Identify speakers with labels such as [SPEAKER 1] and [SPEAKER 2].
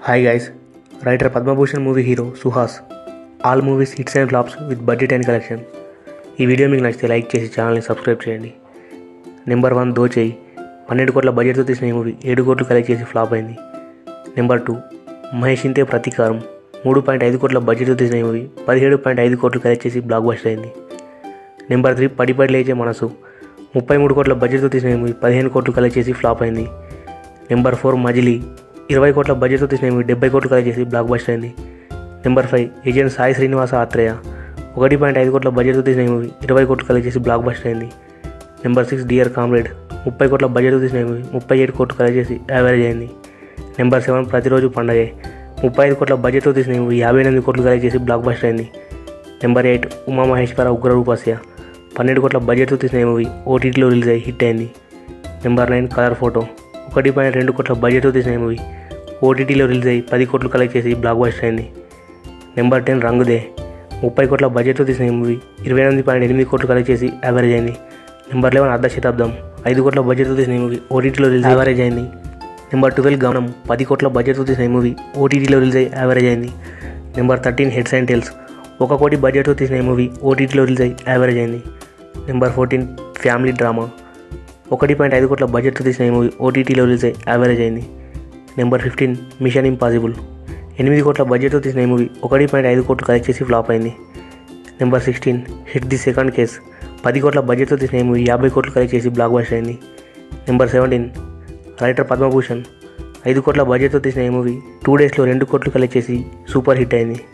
[SPEAKER 1] hi guys writer Padmabhushan movie hero Suhas all movies hits and flops with budget and collection ఈ video మీకు నచ్చితే like చేసి ఛానల్ని subscribe చేయండి నెంబర్ వన్ దోచేయి పన్నెండు కోట్ల బడ్జెట్తో తీసిన ఈ మూవీ ఏడు కోట్లు కలెక్ట్ చేసి ఫ్లాప్ అయింది నెంబర్ టూ మహేష్ ఇంతే ప్రతీకారం మూడు పాయింట్ ఐదు కోట్ల బడ్జెట్తో తీసిన ఈ మూవీ పదిహేడు పాయింట్ ఐదు కోట్లు కలెక్ట్ చేసి బ్లాక్ బస్టర్ అయింది నెంబర్ త్రీ పడిపడి లేచే మనసు ముప్పై మూడు కోట్ల బడ్జెట్తో తీసిన ఈ మూవీ పదిహేను కోట్లు కలెక్ట్ చేసి ఫ్లాప్ అయింది నెంబర్ ఫోర్ మజిలీ ఇరవై కోట్ల బడ్జెట్తో తీసిన ఈ మూవీ డెబ్బై కోట్లు కలెక్ట్ చేసి బ్లాక్ బస్టర్ అయింది number five agent Sai Srinivasa Athreya ఒకటి పాయింట్ ఐదు కోట్ల బడ్జెట్తో తీసిన ఈ మూవీ ఇరవై కోట్లు కలెక్ట్ చేసి బ్లాక్ బస్టర్ అయింది నెంబర్ సిక్స్ డియర్ కామ్రేడ్ ముప్పై కోట్ల బడ్జెట్తో తీసిన ఈ మూవీ ముప్పై ఏడు కోట్లు కలెక్ట్ చేసి యావరేజ్ అయింది నెంబర్ సెవెన్ ప్రతిరోజు పండగే ముప్పై ఐదు కోట్ల బడ్జెట్తో తీసిన ఈ మూవీ యాభై ఎనిమిది కోట్లు కలెక్ట్ చేసి బ్లాక్ బస్టర్ అయింది నెంబర్ ఎయిట్ ఉమా మహేశ్వర ఉగ్ర రూపస్య పన్నెండు కోట్ల బడ్జెట్తో తీసిన ఈ మూవీ ఓటీటీలో రిలీజ్ అయ్యి హిట్ అయింది నెంబర్ నైన్ కలర్ ఫోటో ఒకటి పాయింట్ రెండు కోట్ల బడ్జెట్తో తీసిన ఈ మూవీ ఓటీటీలో రిలీజ్ అయ్యి పది కోట్లు కలెక్ట్ చేసి బ్లాక్ బస్టర్ అయింది నెంబర్ టెన్ రంగుదే ముప్పై కోట్ల బడ్జెట్తో తీసిన ఈ మూవీ ఇరవై ఎనిమిది పాయింట్ ఎనిమిది కోట్లు కలెక్ట్ చేసి యావరేజ్ అయింది నెంబర్ లెవెన్ అర్ధ శతాబ్దం ఐదు కోట్ల బడ్జెట్తో తీసిన ఈ మూవీ ఓటీటీలో రిలీజ్ యావరేజ్ అయింది నెంబర్ ట్వెల్వ్ గమనం పది కోట్ల బడ్జెట్తో తీసిన ఈ మూవీ ఓటీటీలో రిలీజ్ అయ్యి యావరేజ్ అయింది number thirteen heads and tales ఒక కోటి బడ్జెట్తో తీసిన ఈ మూవీ ఓటీటీలో రిలీజ్ అయ్యి యావరేజ్ అయింది నెంబర్ ఫోర్టీన్ ఫ్యామిలీ డ్రామా ఒకటి పాయింట్ ఐదు కోట్ల బడ్జెట్తో తీసిన ఈ మూవీ ఓటీటీలో రిలీజ్ అయ్యి యావరేజ్ అయింది నెంబర్ ఫిఫ్టీన్ మిషన్ ఇంపాసిబుల్ ఎనిమిది కోట్ల బడ్జెట్తో తీసిన ఈ మూవీ ఒకటి పాయింట్ ఐదు కోట్లు కలెక్ట్ చేసి ఫ్లాప్ అయింది number sixteen hit the second case పది కోట్ల బడ్జెట్తో తీసిన ఈ మూవీ యాభై కోట్లు కలెక్ట్ చేసి బ్లాక్ బస్టర్ అయింది నెంబర్ సెవెంటీన్ రైటర్ పద్మభూషణ్ ఐదు కోట్ల బడ్జెట్తో తీసిన ఈ మూవీ టూ డేస్లో రెండు కోట్లు కలెక్ట్ చేసి సూపర్ హిట్ అయింది